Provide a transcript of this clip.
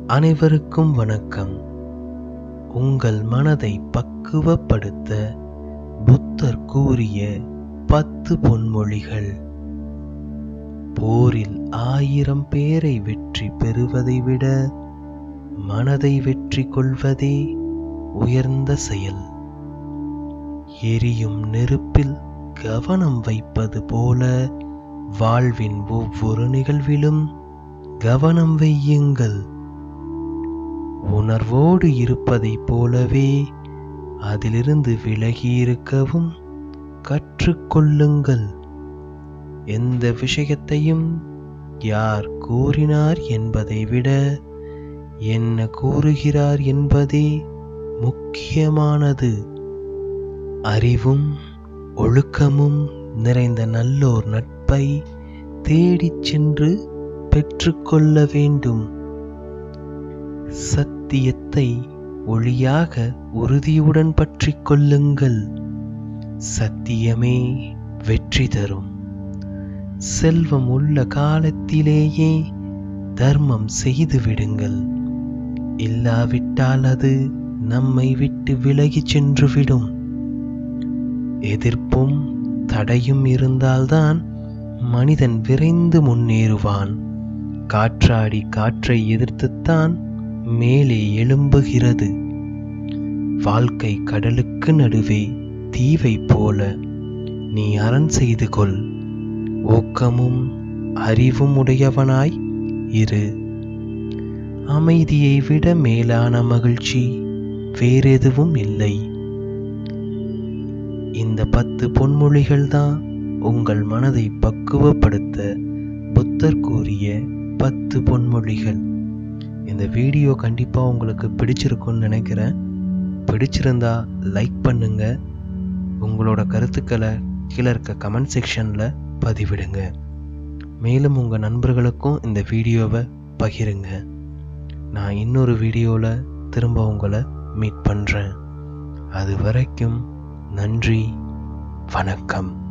அனைவருக்கும் வணக்கம் உங்கள் மனதை பக்குவப்படுத்த புத்தர் கூறிய பத்து பொன்மொழிகள் போரில் ஆயிரம் பேரை வெற்றி பெறுவதை விட மனதை வெற்றி கொள்வதே உயர்ந்த செயல் எரியும் நெருப்பில் கவனம் வைப்பது போல வாழ்வின் ஒவ்வொரு நிகழ்விலும் கவனம் வையுங்கள் உணர்வோடு இருப்பதைப் போலவே அதிலிருந்து விலகி இருக்கவும் கற்றுக்கொள்ளுங்கள் எந்த விஷயத்தையும் யார் கூறினார் என்பதை விட என்ன கூறுகிறார் என்பதே முக்கியமானது அறிவும் ஒழுக்கமும் நிறைந்த நல்லோர் நட்பை தேடிச் சென்று பெற்றுக்கொள்ள வேண்டும் சத்தியத்தை ஒளியாக உறுதியுடன் பற்றிக் கொள்ளுங்கள் சத்தியமே வெற்றி தரும் செல்வம் உள்ள காலத்திலேயே தர்மம் செய்து விடுங்கள் இல்லாவிட்டால் அது நம்மை விட்டு விலகிச் சென்றுவிடும் எதிர்ப்பும் தடையும் இருந்தால்தான் மனிதன் விரைந்து முன்னேறுவான் காற்றாடி காற்றை எதிர்த்துத்தான் மேலே எழும்புகிறது வாழ்க்கை கடலுக்கு நடுவே தீவை போல நீ அரண் செய்து கொள் ஊக்கமும் அறிவும் உடையவனாய் இரு அமைதியை விட மேலான மகிழ்ச்சி வேறெதுவும் இல்லை இந்த பத்து பொன்மொழிகள் தான் உங்கள் மனதை பக்குவப்படுத்த புத்தர் கூறிய பத்து பொன்மொழிகள் இந்த வீடியோ கண்டிப்பாக உங்களுக்கு பிடிச்சிருக்கும்னு நினைக்கிறேன் பிடிச்சிருந்தா லைக் பண்ணுங்க உங்களோட கருத்துக்களை கீழே இருக்க கமெண்ட் செக்ஷனில் பதிவிடுங்க மேலும் உங்கள் நண்பர்களுக்கும் இந்த வீடியோவை பகிருங்க நான் இன்னொரு வீடியோவில் திரும்ப உங்களை மீட் பண்ணுறேன் அது வரைக்கும் நன்றி வணக்கம்